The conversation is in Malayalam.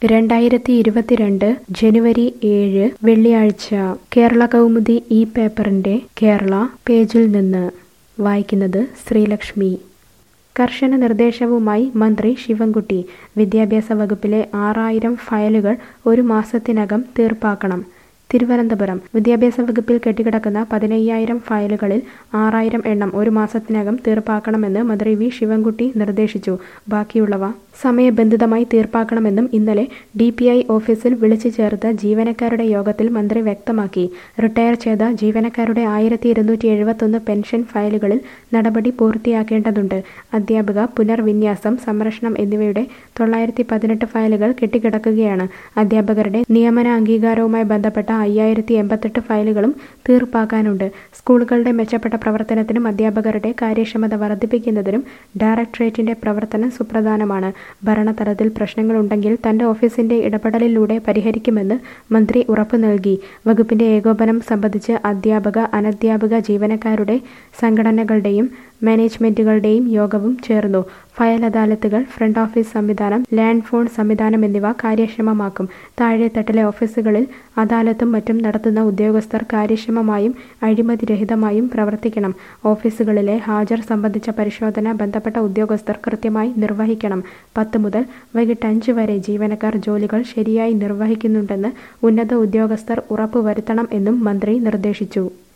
രണ്ടായിരത്തി ഇരുപത്തിരണ്ട് ജനുവരി ഏഴ് വെള്ളിയാഴ്ച കേരള കൗമുദി ഈ പേപ്പറിന്റെ കേരള പേജിൽ നിന്ന് വായിക്കുന്നത് ശ്രീലക്ഷ്മി കർശന നിർദ്ദേശവുമായി മന്ത്രി ശിവൻകുട്ടി വിദ്യാഭ്യാസ വകുപ്പിലെ ആറായിരം ഫയലുകൾ ഒരു മാസത്തിനകം തീർപ്പാക്കണം തിരുവനന്തപുരം വിദ്യാഭ്യാസ വകുപ്പിൽ കെട്ടിക്കിടക്കുന്ന പതിനയ്യായിരം ഫയലുകളിൽ ആറായിരം എണ്ണം ഒരു മാസത്തിനകം തീർപ്പാക്കണമെന്ന് മന്ത്രി വി ശിവൻകുട്ടി നിർദ്ദേശിച്ചു ബാക്കിയുള്ളവ സമയബന്ധിതമായി തീർപ്പാക്കണമെന്നും ഇന്നലെ ഡി പി ഐ ഓഫീസിൽ വിളിച്ചു ചേർത്ത ജീവനക്കാരുടെ യോഗത്തിൽ മന്ത്രി വ്യക്തമാക്കി റിട്ടയർ ചെയ്ത ജീവനക്കാരുടെ ആയിരത്തി ഇരുന്നൂറ്റി എഴുപത്തൊന്ന് പെൻഷൻ ഫയലുകളിൽ നടപടി പൂർത്തിയാക്കേണ്ടതുണ്ട് അധ്യാപക പുനർവിന്യാസം സംരക്ഷണം എന്നിവയുടെ തൊള്ളായിരത്തി പതിനെട്ട് ഫയലുകൾ കെട്ടിക്കിടക്കുകയാണ് അധ്യാപകരുടെ നിയമന അംഗീകാരവുമായി ബന്ധപ്പെട്ട അയ്യായിരത്തി എൺപത്തെട്ട് ഫയലുകളും തീർപ്പാക്കാനുണ്ട് സ്കൂളുകളുടെ മെച്ചപ്പെട്ട പ്രവർത്തനത്തിനും അധ്യാപകരുടെ കാര്യക്ഷമത വർദ്ധിപ്പിക്കുന്നതിനും ഡയറക്ടറേറ്റിന്റെ പ്രവർത്തനം സുപ്രധാനമാണ് ഭരണതലത്തിൽ പ്രശ്നങ്ങളുണ്ടെങ്കിൽ തന്റെ ഓഫീസിന്റെ ഇടപെടലിലൂടെ പരിഹരിക്കുമെന്ന് മന്ത്രി ഉറപ്പു നൽകി വകുപ്പിന്റെ ഏകോപനം സംബന്ധിച്ച് അധ്യാപക അനധ്യാപക ജീവനക്കാരുടെ സംഘടനകളുടെയും മാനേജ്മെന്റുകളുടെയും യോഗവും ചേർന്നു ഫയൽ അദാലത്തുകൾ ഫ്രണ്ട് ഓഫീസ് സംവിധാനം ലാൻഡ് ഫോൺ സംവിധാനം എന്നിവ കാര്യക്ഷമമാക്കും താഴെത്തട്ടിലെ ഓഫീസുകളിൽ അദാലത്തും മറ്റും നടത്തുന്ന ഉദ്യോഗസ്ഥർ കാര്യക്ഷമമായും അഴിമതിരഹിതമായും പ്രവർത്തിക്കണം ഓഫീസുകളിലെ ഹാജർ സംബന്ധിച്ച പരിശോധന ബന്ധപ്പെട്ട ഉദ്യോഗസ്ഥർ കൃത്യമായി നിർവഹിക്കണം പത്ത് മുതൽ വൈകിട്ട് അഞ്ച് വരെ ജീവനക്കാർ ജോലികൾ ശരിയായി നിർവഹിക്കുന്നുണ്ടെന്ന് ഉന്നത ഉദ്യോഗസ്ഥർ ഉറപ്പുവരുത്തണം എന്നും മന്ത്രി നിർദ്ദേശിച്ചു